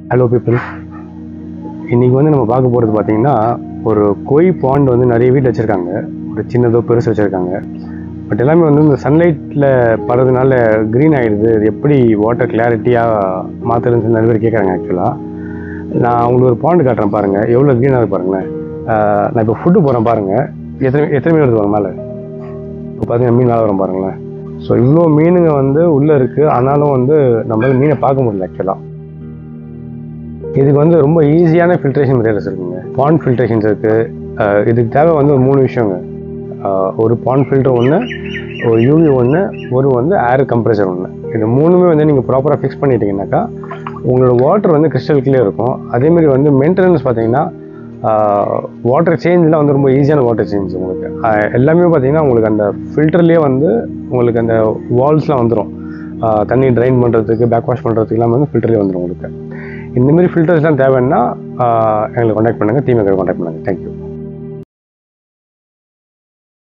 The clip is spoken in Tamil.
ஹலோ பீப்புள் இன்றைக்கி வந்து நம்ம பார்க்க போகிறது பார்த்தீங்கன்னா ஒரு கொய் பாண்ட் வந்து நிறைய வீட்டில் வச்சுருக்காங்க ஒரு சின்னதோ பெருசு வச்சுருக்காங்க பட் எல்லாமே வந்து இந்த சன்லைட்டில் படுறதுனால க்ரீன் ஆகிடுது இது எப்படி வாட்டர் கிளாரிட்டியாக மாற்றுறதுன்னு சொல்லி நிறைய பேர் கேட்குறாங்க ஆக்சுவலாக நான் உங்களுக்கு ஒரு பாண்டு காட்டுறேன் பாருங்கள் எவ்வளோ க்ரீனாக இருக்கு பாருங்களேன் ஆஹ் நான் இப்போ ஃபுட்டு போகிறேன் பாருங்கள் எத்தனை எத்தனை மீன் வருது பாருங்க மேலே இப்போ பார்த்தீங்கன்னா மீன் மேலே வரும் பாருங்களேன் ஸோ இவ்வளோ மீனுங்க வந்து உள்ளே இருக்குது ஆனாலும் வந்து நம்மளால மீனை பார்க்க முடியல ஆக்சுவலாக இதுக்கு வந்து ரொம்ப ஈஸியான ஃபில்ட்ரேஷன் மெட்டீரியல்ஸ் இருக்குங்க பாண்ட் ஃபில்ட்ரேஷன்ஸ் இருக்குது இதுக்கு தேவை வந்து ஒரு மூணு விஷயங்க ஆஹ் ஒரு பாண்ட் ஃபில்டர் ஒன்று ஒரு யூவி ஒன்று ஒரு வந்து ஏர் கம்ப்ரெசர் ஒன்று இது மூணுமே வந்து நீங்கள் ப்ராப்பராக ஃபிக்ஸ் பண்ணிட்டீங்கன்னாக்கா உங்களோட வாட்டர் வந்து கிறிஸ்டல் கிளியர் இருக்கும் அதேமாதிரி வந்து மெயின்டெனன்ஸ் பார்த்தீங்கன்னா வாட்டர் சேஞ்ச்லாம் வந்து ரொம்ப ஈஸியான வாட்டர் சேஞ்ச் உங்களுக்கு ஆஹ் எல்லாமே பார்த்தீங்கன்னா உங்களுக்கு அந்த ஃபில்டர்லேயே வந்து உங்களுக்கு அந்த வால்ஸ்லாம் வந்துடும் தண்ணி ட்ரைன் பண்ணுறதுக்கு பேக் வாஷ் பண்ணுறதுக்குலாம் வந்து ஃபில்டர்லேயே வந்துடும் உங்களுக்கு இந்த மாதிரி ஃபில்டர்ஸ்லாம் தேவைன்னா ஆஹ் எங்களை காண்டாக்ட் பண்ணுங்கள் டீம் காண்டாக்ட் பண்ணுங்கள் தேங்க்யூ